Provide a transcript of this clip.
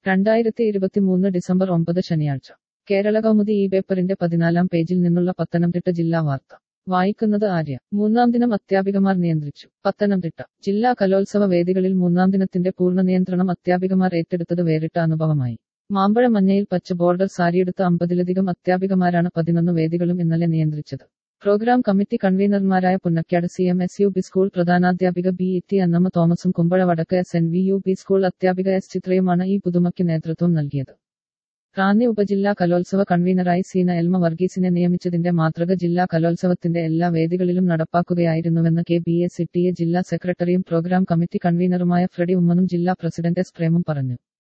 രണ്ടായിരത്തി ഇരുപത്തിമൂന്ന് ഡിസംബർ ഒമ്പത് ശനിയാഴ്ച കേരള കൗമുദി ഈ പേപ്പറിന്റെ പതിനാലാം പേജിൽ നിന്നുള്ള പത്തനംതിട്ട ജില്ലാ വാർത്ത വായിക്കുന്നത് ആര്യ മൂന്നാം ദിനം അധ്യാപികമാർ നിയന്ത്രിച്ചു പത്തനംതിട്ട ജില്ലാ കലോത്സവ വേദികളിൽ മൂന്നാം ദിനത്തിന്റെ പൂർണ്ണ നിയന്ത്രണം അധ്യാപികമാർ ഏറ്റെടുത്തത് വേറിട്ട അനുഭവമായി മാമ്പഴ മഞ്ഞയിൽ പച്ച ബോർഡർ സാരിയെടുത്ത അമ്പതിലധികം അധ്യാപികമാരാണ് പതിനൊന്ന് വേദികളും ഇന്നലെ നിയന്ത്രിച്ചത് പ്രോഗ്രാം കമ്മിറ്റി കൺവീനർമാരായ Punnakkad C M S U P school പ്രധാനാധ്യാപിക ബി ഇ ടി അന്നമ്മ തോമസും കുമ്പഴ വടക്ക് S N V U P school അധ്യാപിക എസ് ചിത്രയുമാണ് ഈ പുതുമയ്ക്ക് നേതൃത്വം നൽകിയത് റാന്നി ഉപജില്ലാ കലോത്സവ കൺവീനറായി സീന എൽമ വർഗീസിനെ നിയമിച്ചതിന്റെ മാതൃക ജില്ലാ കലോത്സവത്തിന്റെ എല്ലാ വേദികളിലും നടപ്പാക്കുകയായിരുന്നുവെന്ന് K B S T A ജില്ലാ സെക്രട്ടറിയും പ്രോഗ്രാം കമ്മിറ്റി കൺവീനറുമായ ഫ്രെഡി ഉമ്മനും ജില്ലാ പ്രസിഡന്റ് എസ് പ്രേമും പറഞ്ഞു